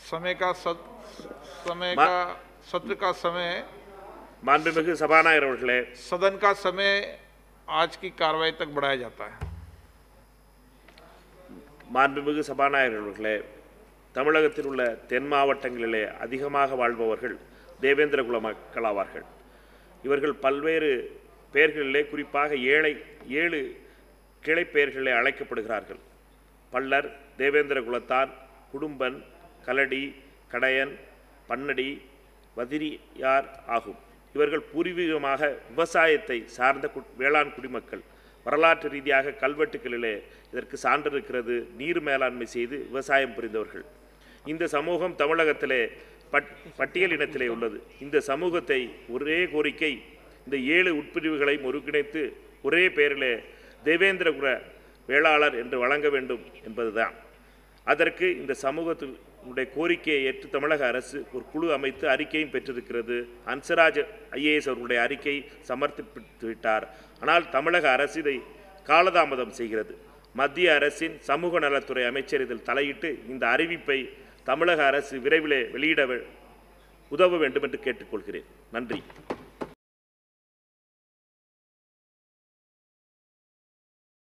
समय का सत, समय मा- का सत्र का समय மாண்புமிகு சபாநாயகர் அவர்களே सदन का समय आज की कार्रवाई तक बढ़ाया जाता है மாண்புமிகு சபாநாயகர் அவர்களே தமிழகத்தில் உள்ள தென் மாவட்டங்களிலே அதிகமாக வாழ்பவர்கள் தேவேந்திர குல மக்கள் ஆவார்கள் இவர்கள் பல்வேறு பெயர்களிலே குறிப்பாக ஏழை ஏழு கிளை பெயர்களிலே அழைக்கப்படுகிறார்கள் பல்லர் தேவேந்திர குலத்தான் குடும்பன் கலடி கடையன் பன்னடி வதிரியார் ஆகும் இவர்கள் பூர்வீகமாக விவசாயத்தை சார்ந்த கு- வேளாண் குடிமக்கள் வரலாற்று ரீதியாக கல்வெட்டுகளிலே இதற்கு சான்று இருக்கிறது நீர் மேலாண்மை செய்து விவசாயம் புரிந்தவர்கள் இந்த சமூகம் தமிழகத்திலே பட் பட்டியலினத்திலே உள்ளது இந்த சமூகத்தை ஒரே கோரிக்கை இந்த ஏழு உட்பிரிவுகளையும் ஒருங்கிணைத்து ஒரே பெயரிலே தேவேந்திரகுல வேளாளர் என்று வழங்க வேண்டும் என்பதுதான் அதற்கு இந்த சமூகத்தினுடைய கோரிக்கையை ஏற்று தமிழக அரசு ஒரு குழு அமைத்து அறிக்கையும் பெற்றிருக்கிறது அன்சராஜ் ஐஏஎஸ் அவர்களுடைய அறிக்கை சமர்ப்பித்து விட்டார் ஆனால் தமிழக அரசு இதை காலதாமதம் செய்கிறது மத்திய அரசின் சமூக நலத்துறை அமைச்சர் இதில் தலையிட்டு இந்த அறிவிப்பை தமிழக அரசு விரைவிலே வெளியிட வே- உதவ வேண்டும் என்று கேட்டுக்கொள்கிறேன் நன்றி